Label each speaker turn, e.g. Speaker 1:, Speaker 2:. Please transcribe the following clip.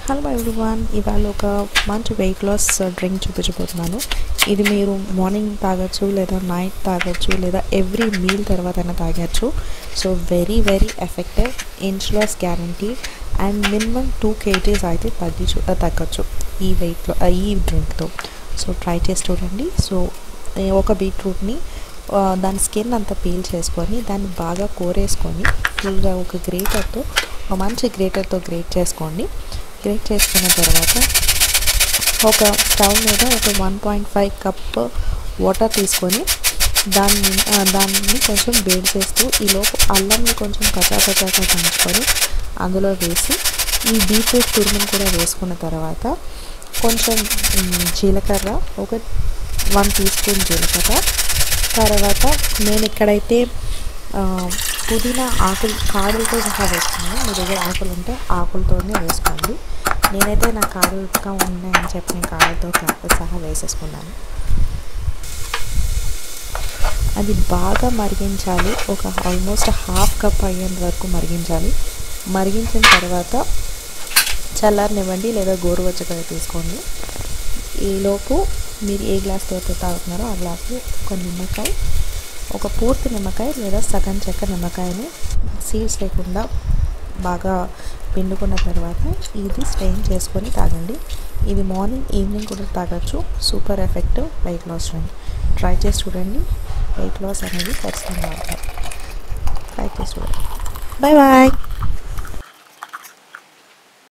Speaker 1: hello everyone ఇవాళ ఒక మంచి వెయిట్ లాస్ డ్రింక్ చూపించబోతున్నాను ఇది మీరు మార్నింగ్ తాగొచ్చు లేదా నైట్ తాగొచ్చు లేదా ఎవ్రీ మీల్ తర్వాత అయినా తాగొచ్చు so very very effective inch loss guarantee and minimum two KGs అయితే తగ్గించు తగ్గచ్చు ఈ వెయిట్లో ఈ డ్రింక్తో సో ట్రై చేసి చూడండి సో ఒక బీట్రూట్ని దాని స్కిన్ అంతా పీల్ చేసుకొని దాన్ని బాగా కోరేసుకొని ఫుల్గా ఒక గ్రేటర్తో ఒక మంచి గ్రేటర్తో గ్రేట్ చేసుకోండి గ్రేట్ చేసుకున్న తర్వాత ఒక స్టవ్ మీద ఒక one point five cup water తీసుకొని దాన్ని దాన్ని కొంచెం వేడి చేస్తూ ఈలోపు అల్లంని కొంచెం కచా కచాగా దంచుకొని అందులో వేసి ఈ బీట్రూట్ తురుమును కూడా వేసుకున్న తర్వాత కొంచెం జీలకర్ర ఒక వన్ టీ స్పూన్ జీలకర్ర తర్వాత నేను ఇక్కడైతే పుదీనా ఆకులు కాడులతో సహా వేసుకున్నాను మీ దగ్గర ఆకులు ఉంటే ఆకులతోనే వేసుకోండి నేనైతే నా కాడులుగా ఉన్నాయని చెప్పి నేను కాడులతో సహా వేసేసుకున్నాను అది బాగా మరిగించాలి ఒక ఆల్మోస్ట్ హాఫ్ కప్ అయ్యేంత వరకు మరిగించాలి మరిగించిన తర్వాత చల్లారనివ్వండి లేదా గోరువెచ్చగా తీసుకోండి ఈలోపు మీరు ఏ గ్లాస్తో అయితే తాగుతున్నారో ఆ గ్లాసు ఒక నిమ్మకాయ ఒక పూర్తి నిమ్మకాయ లేదా సగం చెక్క నిమ్మకాయని సీడ్స్ లేకుండా బాగా పిండుకున్న తర్వాత ఇది స్ట్రెయిన్ చేసుకొని తాగండి ఇది మార్నింగ్ ఈవినింగ్ కూడా తాగొచ్చు super effective weight loss drink try చేసి చూడండి వెయిట్ లాస్ అనేది ఖచ్చితంగా అవుతారు ట్రై చేసి చూడండి బాయ్ బాయ్